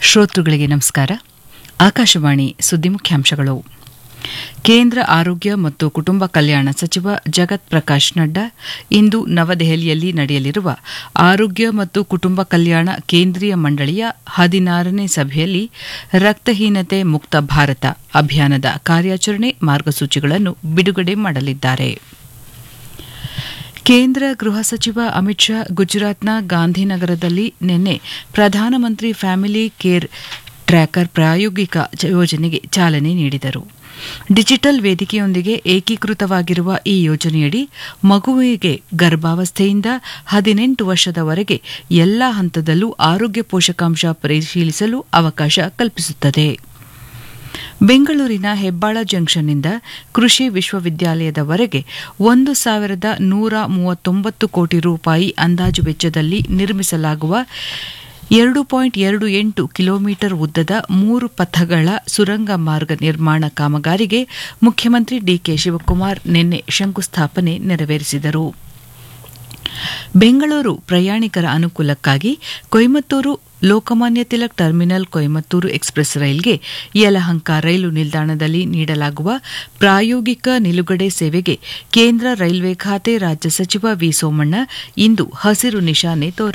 ಶ್ರೋತೃಗಳಿಗೆ ನಮಸ್ಕಾರ ಆಕಾಶವಾಣಿ ಸುದ್ದಿ ಮುಖ್ಯಾಂಶಗಳು ಕೇಂದ್ರ ಆರೋಗ್ಯ ಮತ್ತು ಕುಟುಂಬ ಕಲ್ಯಾಣ ಸಚಿವ ಜಗತ್ ಪ್ರಕಾಶ್ ನಡ್ಡಾ ಇಂದು ನವದೆಹಲಿಯಲ್ಲಿ ನಡೆಯಲಿರುವ ಆರೋಗ್ಯ ಮತ್ತು ಕುಟುಂಬ ಕಲ್ಯಾಣ ಕೇಂದ್ರೀಯ ಮಂಡಳಿಯ ಹದಿನಾರನೇ ಸಭೆಯಲ್ಲಿ ರಕ್ತಹೀನತೆ ಮುಕ್ತ ಭಾರತ ಅಭಿಯಾನದ ಕಾರ್ಯಾಚರಣೆ ಮಾರ್ಗಸೂಚಿಗಳನ್ನು ಬಿಡುಗಡೆ ಮಾಡಲಿದ್ದಾರೆ ಕೇಂದ್ರ ಗೃಹ ಸಚಿವ ಅಮಿತ್ ಶಾ ಗುಜರಾತ್ನ ಗಾಂಧಿನಗರದಲ್ಲಿ ನಿನ್ನೆ ಪ್ರಧಾನಮಂತ್ರಿ ಫ್ಯಾಮಿಲಿ ಕೇರ್ ಟ್ರ್ಯಾಕರ್ ಪ್ರಾಯೋಗಿಕ ಯೋಜನೆಗೆ ಚಾಲನೆ ನೀಡಿದರು ಡಿಜಿಟಲ್ ವೇದಿಕೆಯೊಂದಿಗೆ ಏಕೀಕೃತವಾಗಿರುವ ಈ ಯೋಜನೆಯಡಿ ಮಗುವಿಗೆ ಗರ್ಭಾವಸ್ಥೆಯಿಂದ ಹದಿನೆಂಟು ವರ್ಷದವರೆಗೆ ಎಲ್ಲಾ ಹಂತದಲ್ಲೂ ಆರೋಗ್ಯ ಪೋಷಕಾಂಶ ಪರಿಶೀಲಿಸಲು ಅವಕಾಶ ಕಲ್ಪಿಸುತ್ತದೆ ಬೆಂಗಳೂರಿನ ಹೆಬ್ಬಾಳ ಜಂಕ್ಷನ್ನಿಂದ ಕೃಷಿ ವಿಶ್ವವಿದ್ಯಾಲಯದವರೆಗೆ ಒಂದು ಸಾವಿರದ ನೂರ ಮೂವತ್ತೊಂಬತ್ತು ಕೋಟಿ ರೂಪಾಯಿ ಅಂದಾಜು ವೆಚ್ಚದಲ್ಲಿ ನಿರ್ಮಿಸಲಾಗುವ ಎರಡು ಪಾಯಿಂಟ್ ಎರಡು ಎಂಟು ಕಿಲೋಮೀಟರ್ ಉದ್ದದ ಮೂರು ಪಥಗಳ ಸುರಂಗ ಮಾರ್ಗ ನಿರ್ಮಾಣ ಕಾಮಗಾರಿಗೆ ಮುಖ್ಯಮಂತ್ರಿ ಡಿಕೆ ಶಿವಕುಮಾರ್ ನಿನ್ನೆ ಶಂಕುಸ್ಥಾಪನೆ ನೆರವೇರಿಸಿದರು ಬೆಂಗಳೂರು ಪ್ರಯಾಣಿಕರ ಅನುಕೂಲಕ್ಕಾಗಿ ಕೊಯಮತ್ತೂರು ಲೋಕಮಾನ್ಯ ತಿಲಕ್ ಟರ್ಮಿನಲ್ ಕೊಯಮತ್ತೂರು ಎಕ್ಸ್ಪ್ರೆಸ್ ರೈಲ್ಗೆ ಯಲಹಂಕ ರೈಲು ನಿಲ್ದಾಣದಲ್ಲಿ ನೀಡಲಾಗುವ ಪ್ರಾಯೋಗಿಕ ನಿಲುಗಡೆ ಸೇವೆಗೆ ಕೇಂದ್ರ ರೈಲ್ವೆ ಖಾತೆ ರಾಜ್ಯ ಸಚಿವ ವಿ ಸೋಮಣ್ಣ ಇಂದು ಹಸಿರು ನಿಶಾನೆ ತೋರಿಸಿದ್ದಾರೆ